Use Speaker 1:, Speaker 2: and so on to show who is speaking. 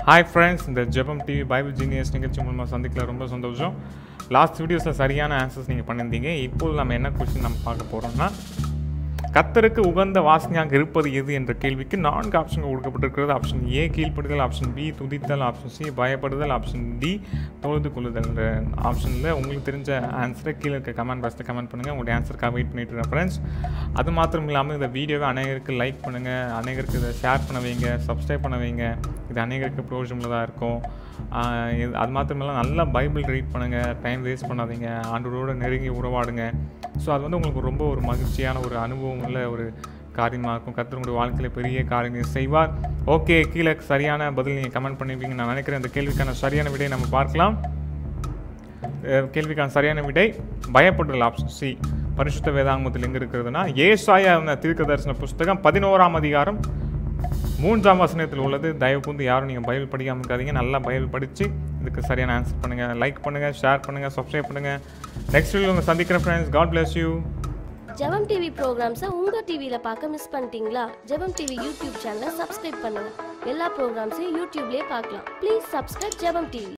Speaker 1: hi friends இந்த ஜெபம் TV Bible genius நிகழ்ச்சி மூலமாக சந்திக்கல ரொம்ப சந்தோஷம் லாஸ்ட் வீடியோஸில் சரியான ஆன்சர்ஸ் நீங்கள் பண்ணியிருந்தீங்க இப்போது நம்ம என்ன கொஸ்டின் நம்ம பார்க்க போகிறோம்னா கத்தருக்கு உகந்த வாசனையாக இருப்பது எது என்ற கேள்விக்கு நான்கு ஆப்ஷன்கள் கொடுக்கப்பட்டிருக்கிறது ஆப்ஷன் ஏ கீழ்ப்படுதல் ஆப்ஷன் பி துதித்தல் ஆப்ஷன் சி பயப்படுதல் ஆப்ஷன் டி தொழுது கொள்ளுதல் ஆப்ஷனில் உங்களுக்கு தெரிஞ்ச ஆன்சரை கீழே இருக்க கமெண்ட் பாக்ஸில் கமெண்ட் பண்ணுங்கள் உங்களுடைய ஆன்சருக்காக வெயிட் பண்ணிட்டு இருக்கேன் ஃப்ரெண்ட்ஸ் அது மாத்திரம் இல்லாமல் இந்த வீடியோவை அநேகருக்கு லைக் பண்ணுங்கள் அநேகருக்கு இதை ஷேர் பண்ண வைங்க சப்ஸ்கிரைப் பண்ண வைங்க இது அநேகருக்கு ப்ரோஜனமுள்ளதாக இருக்கும் ஆஹ் இது- அது மாத்திரமில்ல நல்லா பைபிள் ரீட் பண்ணுங்கள் டைம் வேஸ்ட் பண்ணாதீங்க ஆண்டவரோட நெருங்கி உறவாடுங்க ஸோ அது வந்து உங்களுக்கு ரொம்ப ஒரு மகிழ்ச்சியான ஒரு அனுபவம் உள்ள ஒரு காரியமாக இருக்கும் கர்த்தருடைய வாழ்க்கையில் பெரிய காரியங்கள் செய்வார் ஓகே கீழே சரியான பதில் நீங்கள் கமெண்ட் பண்ணிருப்பீங்க நான் நினைக்கிறேன் இந்த கேள்விக்கான சரியான விடையை நம்ம பார்க்கலாம் அஹ் கேள்விக்கான சரியான விடை பயப்படுதல் ஆப்ஷன் சி பரிசுத்த வேதாங்கமத்தில் எங்கே இருக்கிறதுனா ஏசாயா என்ற தீர்க்க தரிசன புஸ்தகம் பதினோராம் அதிகாரம் மூன்றாம் வசனத்தில் உள்ளது தயவு கூர்ந்து யாரும் நீங்கள் பைபிள் படிக்காமல் இருக்காதீங்க நல்லா பைபிள் படித்து இதுக்கு சரியான ஆன்சர் பண்ணுங்கள் லைக் பண்ணுங்கள் ஷேர் பண்ணுங்கள் சப்ஸ்கிரைப் பண்ணுங்கள் நெக்ஸ்ட் வீடியோ உங்கள் சந்திக்கிற ஃப்ரெண்ட்ஸ் காட் bless யூ
Speaker 2: ஜெபம் டிவி ப்ரோக்ராம்ஸை உங்க டிவியில பார்க்க மிஸ் பண்ணிட்டீங்களா ஜெபம் டிவி யூடியூப் சேனலை சப்ஸ்கிரைப் பண்ணுங்க எல்லா ப்ரோக்ராம்ஸையும் யூடியூப்லயே பார்க்கலாம் ப்ளீஸ் சப்ஸ்கிரைப் ஜெபம் டிவி